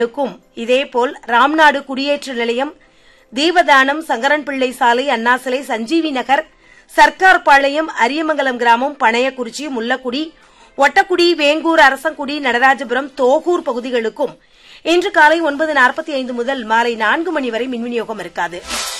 க்கும் இதேபோல் ராம்நாடு குடியேற்ற நிலையம் தீபதானம் சங்கரன்பிள்ளை சாலை அண்ணாசிலை சஞ்சீவி நகர் சர்க்கார் பாளையம் அரியமங்கலம் கிராமம் பனையக்குறிச்சி முல்லக்குடி ஒட்டக்குடி வேங்கூர் அரசங்குடி நடராஜபுரம் தோகூர் பகுதிகளுக்கும் இன்று காலை ஒன்பது நாற்பத்தி ஐந்து முதல் மாலை நான்கு மணி வரை மின் விநியோகம் இருக்காது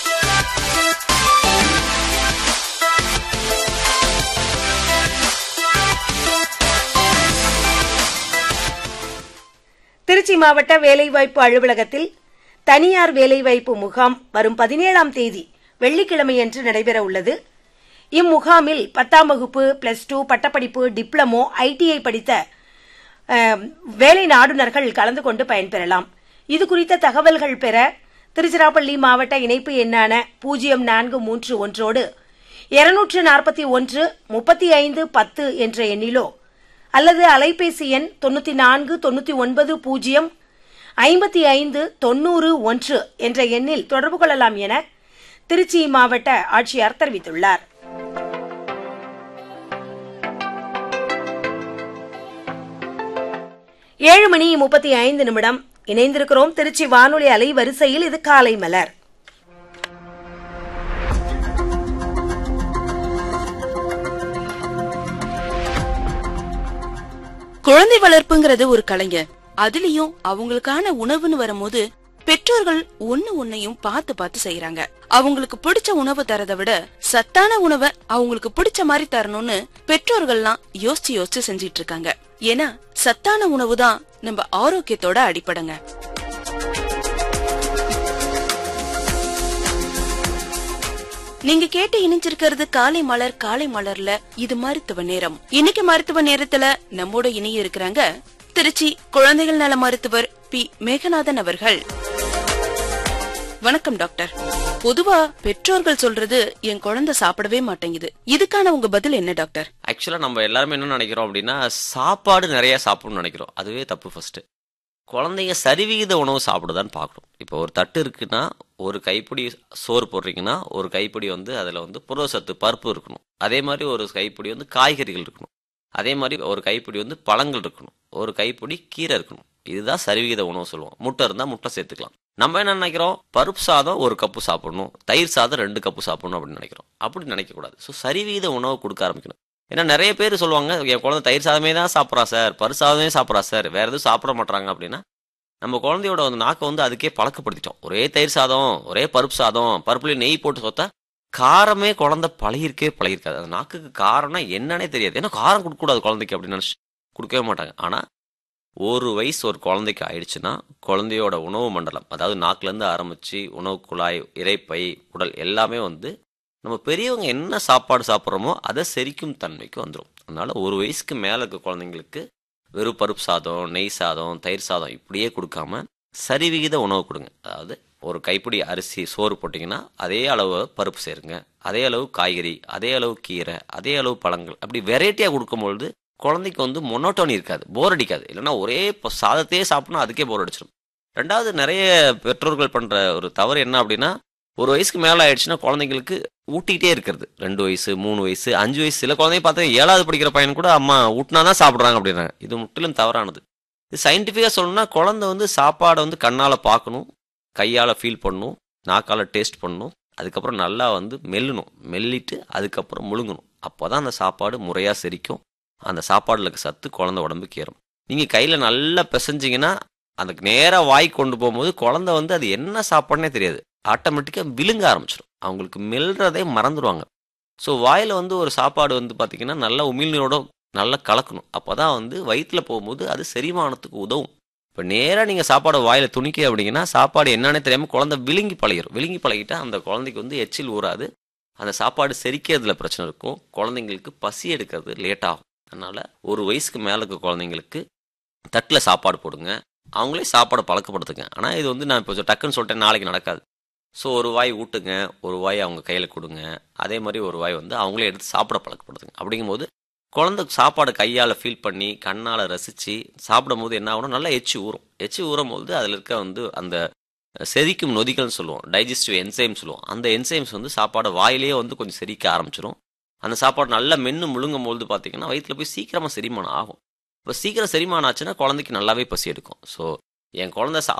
திருச்சி மாவட்ட வேலைவாய்ப்பு அலுவலகத்தில் தனியார் வேலைவாய்ப்பு முகாம் வரும் பதினேழாம் தேதி வெள்ளிக்கிழமையன்று நடைபெற உள்ளது இம்முகாமில் பத்தாம் வகுப்பு பிளஸ் டூ பட்டப்படிப்பு டிப்ளமோ ஐடிஐ படித்த அஹ், வேலை நாடுனர்கள் கலந்து கொண்டு பயன்பெறலாம் இது குறித்த தகவல்கள் பெற திருச்சிராப்பள்ளி மாவட்ட இணைப்பு எண்ணான பூஜ்ஜியம் நான்கு மூன்று ஒன்றோடு இருநூற்று நாற்பத்தி ஒன்று முப்பத்தி ஐந்து பத்து என்ற எண்ணிலோ அல்லது அலைபேசி எண் தொண்ணூத்தி நான்கு தொண்ணூத்தி ஒன்பது பூஜ்ஜியம் ஐம்பத்தி ஐந்து தொண்ணூறு ஒன்று என்ற எண்ணில் தொடர்பு கொள்ளலாம் என திருச்சி மாவட்ட ஆட்சியர் தெரிவித்துள்ளார் ஏழு மணி முப்பத்தி ஐந்து நிமிடம் இணைந்திருக்கிறோம் திருச்சி வானொலி அலை வரிசையில் இது காலை மலர் குழந்தை வளர்ப்புங்கிறது ஒரு கலைங்க அதுலயும் அவங்களுக்கான உணவுன்னு வரும்போது பெற்றோர்கள் ஒண்ணு ஒன்னையும் பார்த்து பார்த்து செய்யறாங்க அவங்களுக்கு பிடிச்ச உணவு தரதை விட சத்தான உணவை அவங்களுக்கு பிடிச்ச மாதிரி தரணும்னு பெற்றோர்கள்லாம் யோசிச்சு யோசிச்சு செஞ்சிட்டு இருக்காங்க ஏன்னா சத்தான உணவு தான் நம்ம ஆரோக்கியத்தோட அடிப்படைங்க நீங்க கேட்டு இணைஞ்சிருக்கிறது காலை மலர் காலை மலர்ல இது மருத்துவ நேரம் இன்னைக்கு மருத்துவ நேரத்துல நம்மோட இணைய இருக்கிறாங்க திருச்சி குழந்தைகள் நல மருத்துவர் பி மேகநாதன் அவர்கள் வணக்கம் டாக்டர் பொதுவா பெற்றோர்கள் சொல்றது என் குழந்தை சாப்பிடவே மாட்டேங்குது இதுக்கான உங்க பதில் என்ன டாக்டர் ஆக்சுவலாக நம்ம எல்லாருமே என்ன நினைக்கிறோம் அப்படின்னா சாப்பாடு நிறைய சாப்பிடணும்னு நினைக்கிறோம் அதுவே தப்பு ஃபர்ஸ்ட் குழந்தைங்க சரிவிகித உணவு சாப்பிடுதான்னு பார்க்கணும் இப்போ ஒரு தட்டு இருக்குன்னா ஒரு கைப்பிடி சோறு போடுறீங்கன்னா ஒரு கைப்பிடி வந்து அதில் வந்து புரதசத்து பருப்பு இருக்கணும் அதே மாதிரி ஒரு கைப்பிடி வந்து காய்கறிகள் இருக்கணும் அதே மாதிரி ஒரு கைப்பிடி வந்து பழங்கள் இருக்கணும் ஒரு கைப்பிடி கீரை இருக்கணும் இதுதான் சரிவிகித உணவு சொல்லுவோம் முட்டை இருந்தால் முட்டை சேர்த்துக்கலாம் நம்ம என்ன நினைக்கிறோம் பருப்பு சாதம் ஒரு கப்பு சாப்பிடணும் தயிர் சாதம் ரெண்டு கப்பு சாப்பிடணும் அப்படின்னு நினைக்கிறோம் அப்படி நினைக்கக்கூடாது ஸோ சரிவிகித உணவு கொடுக்க ஆரம்பிக்கணும் ஏன்னா நிறைய பேர் சொல்லுவாங்க என் குழந்தை தயிர் சாதமே தான் சாப்பிட்றா சார் பரு சாதமே சாப்பிட்றா சார் வேற எதுவும் சாப்பிட மாட்டாங்க அப்படின்னா நம்ம குழந்தையோட வந்து நாக்கை வந்து அதுக்கே பழக்கப்படுத்திட்டோம் ஒரே தயிர் சாதம் ஒரே பருப்பு சாதம் பருப்புலேயே நெய் போட்டு சொத்தா காரமே குழந்தை பழகிருக்கே பழகிருக்காது அந்த நாக்குக்கு காரம்னா என்னன்னே தெரியாது ஏன்னா காரம் கொடுக்கக்கூடாது குழந்தைக்கு அப்படின்னு நினச்சி கொடுக்கவே மாட்டாங்க ஆனால் ஒரு வயசு ஒரு குழந்தைக்கு ஆயிடுச்சுன்னா குழந்தையோட உணவு மண்டலம் அதாவது நாக்குலேருந்து ஆரம்பித்து உணவு குழாய் இறைப்பை உடல் எல்லாமே வந்து நம்ம பெரியவங்க என்ன சாப்பாடு சாப்பிட்றோமோ அதை செரிக்கும் தன்மைக்கு வந்துடும் அதனால ஒரு வயசுக்கு மேலே இருக்க குழந்தைங்களுக்கு வெறும் பருப்பு சாதம் நெய் சாதம் தயிர் சாதம் இப்படியே கொடுக்காம சரிவிகித உணவு கொடுங்க அதாவது ஒரு கைப்பிடி அரிசி சோறு போட்டிங்கன்னா அதே அளவு பருப்பு சேருங்க அதே அளவு காய்கறி அதே அளவு கீரை அதே அளவு பழங்கள் அப்படி வெரைட்டியாக கொடுக்கும்பொழுது குழந்தைக்கு வந்து மொனோட்டோனி இருக்காது போர் அடிக்காது இல்லைன்னா ஒரே இப்போ சாதத்தையே சாப்பிட்னா அதுக்கே போர் அடிச்சிடும் ரெண்டாவது நிறைய பெற்றோர்கள் பண்ணுற ஒரு தவறு என்ன அப்படின்னா ஒரு வயசுக்கு மேலே ஆயிடுச்சுன்னா குழந்தைங்களுக்கு ஊட்டிகிட்டே இருக்கிறது ரெண்டு வயசு மூணு வயசு அஞ்சு வயசு சில குழந்தைங்க பார்த்தா ஏழாவது படிக்கிற பையன் கூட அம்மா ஊட்டினா தான் சாப்பிட்றாங்க அப்படின்னாங்க இது முற்றிலும் தவறானது இது சயின்டிஃபிக்காக சொல்லணும்னா குழந்தை வந்து சாப்பாடை வந்து கண்ணால் பார்க்கணும் கையால் ஃபீல் பண்ணணும் நாக்கால் டேஸ்ட் பண்ணணும் அதுக்கப்புறம் நல்லா வந்து மெல்லணும் மெல்லிட்டு அதுக்கப்புறம் முழுங்கணும் அப்போ தான் அந்த சாப்பாடு முறையாக செரிக்கும் அந்த சாப்பாடில் இருக்க சத்து குழந்தை உடம்புக்கு ஏறும் நீங்கள் கையில் நல்லா பிசைஞ்சிங்கன்னா அந்த நேராக வாய் கொண்டு போகும்போது குழந்தை வந்து அது என்ன சாப்பாடுனே தெரியாது ஆட்டோமேட்டிக்காக விழுங்க ஆரம்பிச்சிடும் அவங்களுக்கு மெல்றதே மறந்துடுவாங்க ஸோ வாயில் வந்து ஒரு சாப்பாடு வந்து பார்த்திங்கன்னா நல்லா உமிழ்நீரோட நல்லா கலக்கணும் அப்போ தான் வந்து வயிற்றில் போகும்போது அது செரிமானத்துக்கு உதவும் இப்போ நேராக நீங்கள் சாப்பாடை வாயில் துணிக்க அப்படிங்கன்னா சாப்பாடு என்னன்னே தெரியாமல் குழந்தை விழுங்கி பழகிடும் விழுங்கி பழகிட்டா அந்த குழந்தைக்கு வந்து எச்சில் ஊறாது அந்த சாப்பாடு செரிக்கிறதுல பிரச்சனை இருக்கும் குழந்தைங்களுக்கு பசி எடுக்கிறது லேட் ஆகும் அதனால் ஒரு வயசுக்கு மேலே இருக்க குழந்தைங்களுக்கு தட்டில் சாப்பாடு போடுங்க அவங்களே சாப்பாடை பழக்கப்படுத்துங்க ஆனால் இது வந்து நான் இப்போ டக்குன்னு சொல்லிட்டேன் நாளைக்கு நடக்காது ஸோ ஒரு வாய் ஊட்டுங்க ஒரு வாய் அவங்க கையில் கொடுங்க அதே மாதிரி ஒரு வாய் வந்து அவங்களே எடுத்து சாப்பிட பழக்கப்படுத்துங்க அப்படிங்கும்போது குழந்தை சாப்பாடு கையால் ஃபீல் பண்ணி கண்ணால் ரசித்து சாப்பிடும்போது என்ன ஆகணும் நல்லா எச்சி ஊறும் எச்சி ஊறும் போது அதில் இருக்க வந்து அந்த செரிக்கும் நொதிகள்னு சொல்லுவோம் டைஜஸ்டிவ் என்சைம் சொல்லுவோம் அந்த என்சைம்ஸ் வந்து சாப்பாடை வாயிலேயே வந்து கொஞ்சம் செரிக்க ஆரம்பிச்சிடும் அந்த சாப்பாடு நல்லா மென்று முழுங்கும் பொழுது பார்த்தீங்கன்னா வயிற்றில் போய் சீக்கிரமாக செரிமானம் ஆகும் இப்போ சீக்கிரம் செரிமானம் ஆச்சுன்னா குழந்தைக்கு நல்லாவே பசி எடுக்கும் ஸோ என் குழந்தை